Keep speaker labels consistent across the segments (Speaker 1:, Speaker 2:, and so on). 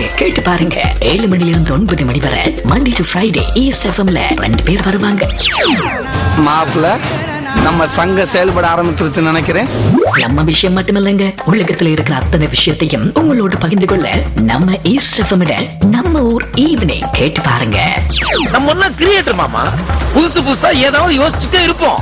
Speaker 1: கேட்டு பாருங்க ஏழு மணில இருந்து ஒன்பது மணி வரை மண்டே டு ஃப்ரைடே ஈஸ்ட் எஃப்எம்ல ரெண்டு பேர் வருவாங்க
Speaker 2: மாப்பிள்ள நம்ம சங்கம் செயல்பட ஆரம்பிச்சிருச்சுன்னு நினைக்கிறேன்
Speaker 1: நம்ம விஷயம் மட்டுமில்லைங்க உலகத்துல இருக்கிற அத்தனை விஷயத்தையும் உங்களோட பகிர்ந்து கொள்ள நம்ம ஈஸ்ட் எஃப்எம் நம்ம ஊர் ஈவினிங் கேட்டு பாருங்க
Speaker 3: நம்ம ஒன்னும் கிரியேட்டர் மாமா புதுசு புதுசா ஏதாவது யோசிச்சுட்டே இருப்போம்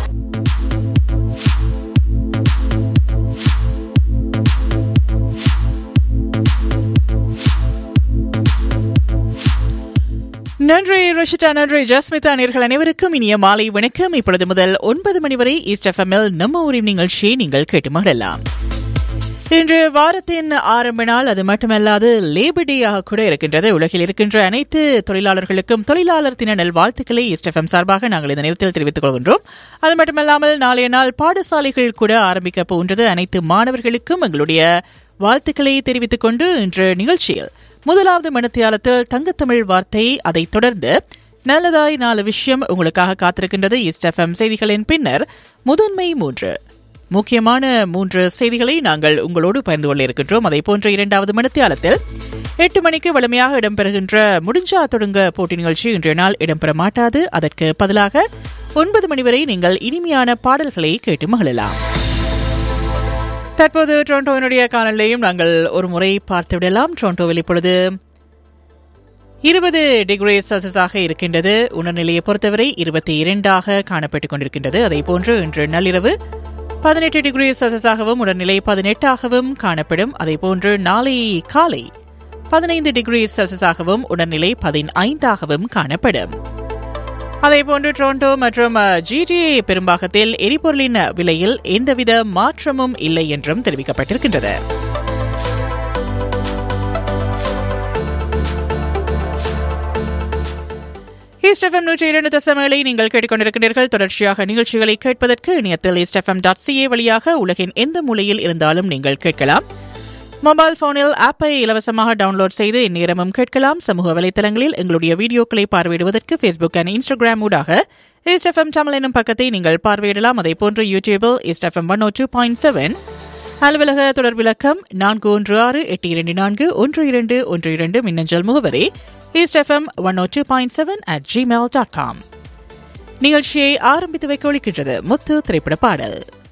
Speaker 4: நன்றி ருஷிதா நன்றி ஜஸ்மிதா நேர்கள் அனைவருக்கும் இனிய மாலை வணக்கம் இப்பொழுது முதல் ஒன்பது மணி வரை ஈஸ்ட் எஃப்எம்எல் நம்ம ஊரின் நிகழ்ச்சியை நீங்கள் கேட்டு மகிழலாம் இன்று வாரத்தின் ஆரம்ப நாள் அது மட்டுமல்லாது லேபர் டேயாக கூட இருக்கின்றது உலகில் இருக்கின்ற அனைத்து தொழிலாளர்களுக்கும் தொழிலாளர் தின நல்வாழ்த்துக்களை ஈஸ்ட் எஃப்எம் சார்பாக நாங்கள் இந்த நேரத்தில் தெரிவித்துக் கொள்கின்றோம் அது மட்டுமல்லாமல் நாளைய நாள் பாடசாலைகள் கூட ஆரம்பிக்க போகின்றது அனைத்து மாணவர்களுக்கும் எங்களுடைய வாழ்த்துக்களை தெரிவித்துக் கொண்டு இன்று நிகழ்ச்சியில் முதலாவது மணித்தியாலத்தில் தங்கத்தமிழ் வார்த்தை அதைத் தொடர்ந்து நல்லதாய் நாலு விஷயம் உங்களுக்காக காத்திருக்கின்றது ஈஸ்ட் எஃப்எம் செய்திகளின் பின்னர் முதன்மை மூன்று முக்கியமான மூன்று செய்திகளை நாங்கள் உங்களோடு பகிர்ந்து கொள்ள இருக்கின்றோம் அதே போன்ற இரண்டாவது மணித்தியாலத்தில் எட்டு மணிக்கு வலிமையாக இடம்பெறுகின்ற முடிஞ்சா தொடங்க போட்டி நிகழ்ச்சி இன்றைய நாள் இடம்பெற மாட்டாது அதற்கு பதிலாக ஒன்பது மணி வரை நீங்கள் இனிமையான பாடல்களை கேட்டு மகிழலாம் தற்போது டொரண்டோவினுடைய காணொலியையும் நாங்கள் ஒரு முறை பார்த்து விடலாம் டொரண்டோவில் இப்பொழுது இருபது டிகிரி செல்சியஸாக இருக்கின்றது உணர்நிலையை பொறுத்தவரை இருபத்தி இரண்டாக காணப்பட்டுக் கொண்டிருக்கின்றது அதே போன்று இன்று நள்ளிரவு பதினெட்டு டிகிரி செல்சியஸாகவும் உடல்நிலை பதினெட்டாகவும் காணப்படும் அதே போன்று நாளை காலை பதினைந்து டிகிரி செல்சியஸாகவும் உடல்நிலை பதினைந்தாகவும் காணப்படும் அதேபோன்று டொரண்டோ மற்றும் ஜிடிஏ பெரும்பாகத்தில் எரிபொருளின் விலையில் எந்தவித மாற்றமும் இல்லை என்றும் தெரிவிக்கப்பட்டிருக்கின்றது ஈஸ்ட் எஃப்எம் நூற்றி இரண்டு தசமேளை நீங்கள் கேட்டுக்கொண்டிருக்கிறீர்கள் தொடர்ச்சியாக நிகழ்ச்சிகளை கேட்பதற்கு இணையத்தில் ஈஸ்ட் எஃப்எம் டாட் சிஏ வழியாக உலகின் எந்த மூலையில் இருந்தாலும் நீங்கள் கேட்கலாம் மொபைல் போனில் ஆப்பை இலவசமாக டவுன்லோட் செய்து இந்நேரமும் கேட்கலாம் சமூக வலைதளங்களில் எங்களுடைய வீடியோக்களை பார்வையிடுவதற்கு ஃபேஸ்புக் அண்ட் இன்ஸ்டாகிராம் ஊடாக ஈஸ்ட் எஃப்எம் சேனல் என்னும் பக்கத்தை நீங்கள் பார்வையிடலாம் அதே போன்று யூடியூபில் East FM one o two point seven அலுவலக தொடர் விளக்கம் நான்கு ஒன்று ஆறு எட்டு இரண்டு நான்கு ஒன்று இரண்டு ஒன்று இரண்டு மின்னஞ்சல் முகவரி East FM one o two point seven at Gmail dot com நிகழ்ச்சியை ஆரம்பித்து வைக்க ஒழிக்கின்றது முத்து திரைப்பட பாடல்